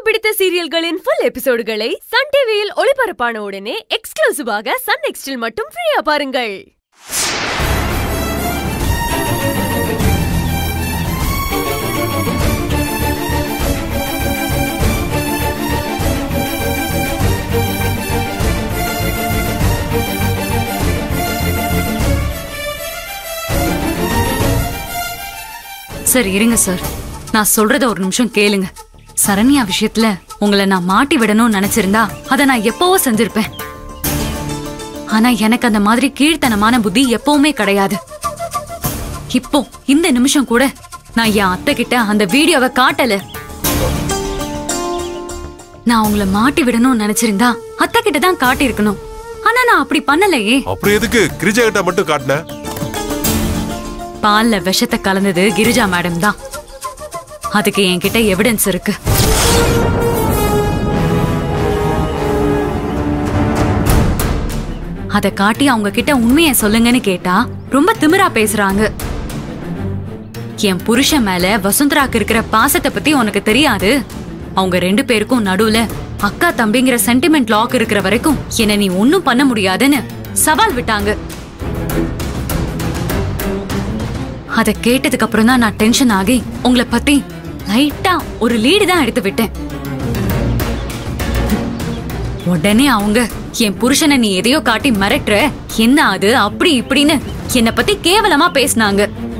பிடித்த சீரியல்களின் full எபிசோடுகளை Sun டிவியில் ஒளிபரப்பான உடனே எக்ஸ்க்ளூசிவாக சன் நெக்ஸ்டில் மட்டும் ஃப்ரீயா பாருங்கள் சார் இருங்க சார் நான் சொல்றத ஒரு நிமிஷம் கேளுங்க சரண்யா விஷயத்துல உங்களை நான் மாட்டி விடணும்னு நினைச்சிருந்தா அதை நான் எப்பவோ செஞ்சிருப்பேன் ஆனா எனக்கு அந்த மாதிரி கீழ்த்தனமான புத்தி எப்பவுமே கிடையாது இப்போ இந்த நிமிஷம் கூட நான் என் அத்தை கிட்ட அந்த வீடியோவை காட்டல நான் உங்களை மாட்டி விடணும்னு நினைச்சிருந்தா அத்தை கிட்ட தான் காட்டியிருக்கணும் ஆனா நான் அப்படி பண்ணலையே அப்புறம் எதுக்கு கிரிஜா கிட்ட மட்டும் காட்டின பால்ல விஷத்தை கலந்தது கிரிஜா மேடம் தான் அதுக்கு என்கிட்ட எவிடன்ஸ் இருக்கு அத காட்டி அவங்க கிட்ட உண்மையை சொல்லுங்கன்னு கேட்டா ரொம்ப திமிரா பேசுறாங்க என் புருஷன் மேல வசுந்தராக்கு இருக்கிற பாசத்தை பத்தி உனக்கு தெரியாது அவங்க ரெண்டு பேருக்கும் நடுவுல அக்கா தம்பிங்கிற சென்டிமெண்ட் லாக் இருக்கிற வரைக்கும் என்ன நீ ஒண்ணும் பண்ண முடியாதுன்னு சவால் விட்டாங்க அத கேட்டதுக்கு அப்புறம் தான் நான் டென்ஷன் ஆகி உங்களை பத்தி லைட்டா ஒரு லீடு தான் எடுத்து விட்டேன் உடனே அவங்க என் புருஷனை நீ எதையோ காட்டி மிரட்டுற என்ன அது அப்படி இப்படின்னு என்னை பத்தி கேவலமா பேசினாங்க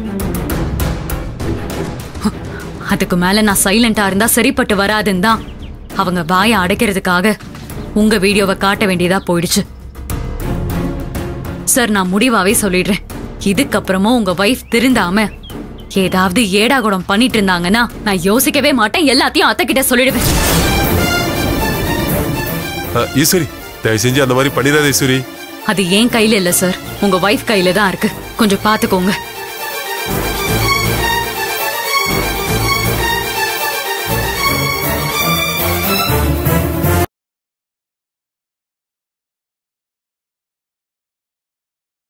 அதுக்கு மேல நான் சைலண்டா இருந்தா சரிப்பட்டு வராதுன்னு தான் அவங்க வாயை அடைக்கிறதுக்காக உங்க வீடியோவை காட்ட வேண்டியதா போயிடுச்சு சார் நான் முடிவாவே சொல்லிடுறேன் இதுக்கப்புறமும் உங்க வைஃப் திருந்தாம ஏதாவது ஏடாகுடம் பண்ணிட்டு இருந்தாங்கன்னா நான் யோசிக்கவே மாட்டேன் எல்லாத்தையும் அத்தை கிட்ட சொல்லிடுவேன் அஹ், ஈஸ்வரி தயவு செஞ்சு அந்த மாதிரி பண்ணிடாத ஈஸ்வரி அது ஏன் கையில இல்ல சார் உங்க வைஃப் கையில தான் இருக்கு கொஞ்சம் பாத்துக்கோங்க